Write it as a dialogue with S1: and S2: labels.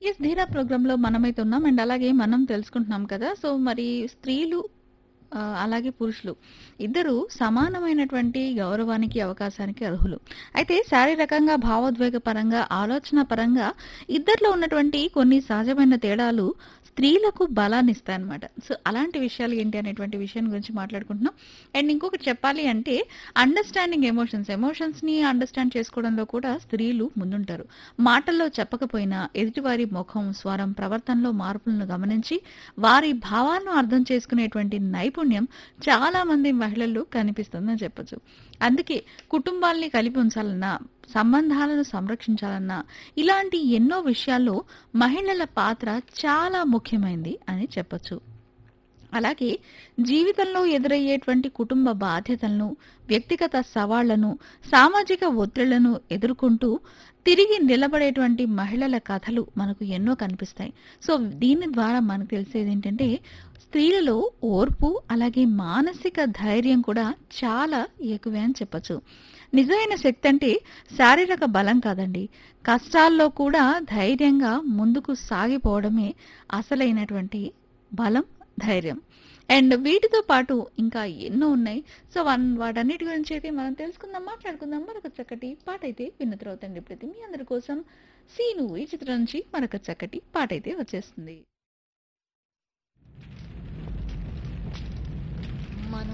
S1: yes ధీరా ప్రోగ్రాంలో మనమైతే ఉన్నాం అండ్ అలాగే మనం తెలుసుకుంటున్నాం కదా సో మరి స్త్రీలు ఆ, అలాగే పురుషులు ఇద్దరు సమానమైనటువంటి గౌరవానికి అవకాశానికి అర్హులు అయితే శారీరకంగా భావోద్వేగ పరంగా ఆలోచన పరంగా ఇద్దరిలో ఉన్నటువంటి కొన్ని సహజమైన తేడాలు స్త్రీలకు బలాన్ని ఇస్తాయన్నమాట సో అలాంటి విషయాలు ఏంటి అనేటువంటి విషయం గురించి మాట్లాడుకుంటున్నాం అండ్ ఇంకొకటి చెప్పాలి అంటే అండర్స్టాండింగ్ ఎమోషన్స్ ఎమోషన్స్ ని అండర్స్టాండ్ చేసుకోవడంలో కూడా స్త్రీలు ముందుంటారు మాటల్లో చెప్పకపోయినా ఎదుటివారి ముఖం స్వరం ప్రవర్తనలో మార్పులను గమనించి వారి భావాలను అర్థం చేసుకునేటువంటి నైపుణ్యం చాలా మంది మహిళల్లో కనిపిస్తుందని చెప్పొచ్చు అందుకే కుటుంబాల్ని కలిపి ఉంచాలన్నా సంబంధాలను సంరక్షించాలన్నా ఇలాంటి ఎన్నో విషయాల్లో మహిళల పాత్ర చాలా ముఖ్యమైనది అని చెప్పొచ్చు అలాగే జీవితంలో ఎదురయ్యేటువంటి కుటుంబ బాధ్యతలను వ్యక్తిగత సవాళ్లను సామాజిక ఒత్తిళ్లను ఎదుర్కొంటూ తిరిగి నిలబడేటువంటి మహిళల కథలు మనకు ఎన్నో కనిపిస్తాయి సో దీని ద్వారా మనకు తెలిసేది ఏంటంటే స్త్రీలలో ఓర్పు అలాగే మానసిక ధైర్యం కూడా చాలా ఎక్కువే అని చెప్పచ్చు నిజమైన శక్తి అంటే శారీరక బలం కాదండి కష్టాల్లో కూడా ధైర్యంగా ముందుకు సాగిపోవడమే అసలైనటువంటి బలం ధైర్యం అండ్ వీటితో పాటు ఇంకా ఎన్నో ఉన్నాయి సో వన్ వాటన్నిటి గురించి అయితే మనం తెలుసుకుందాం మాట్లాడుకుందాం మరొక చక్కటి పాట అయితే విన్న తర్వాత ప్రతి మీ అందరి కోసం సీను ఈ చిత్రం నుంచి మరొక చక్కటి పాట అయితే వచ్చేస్తుంది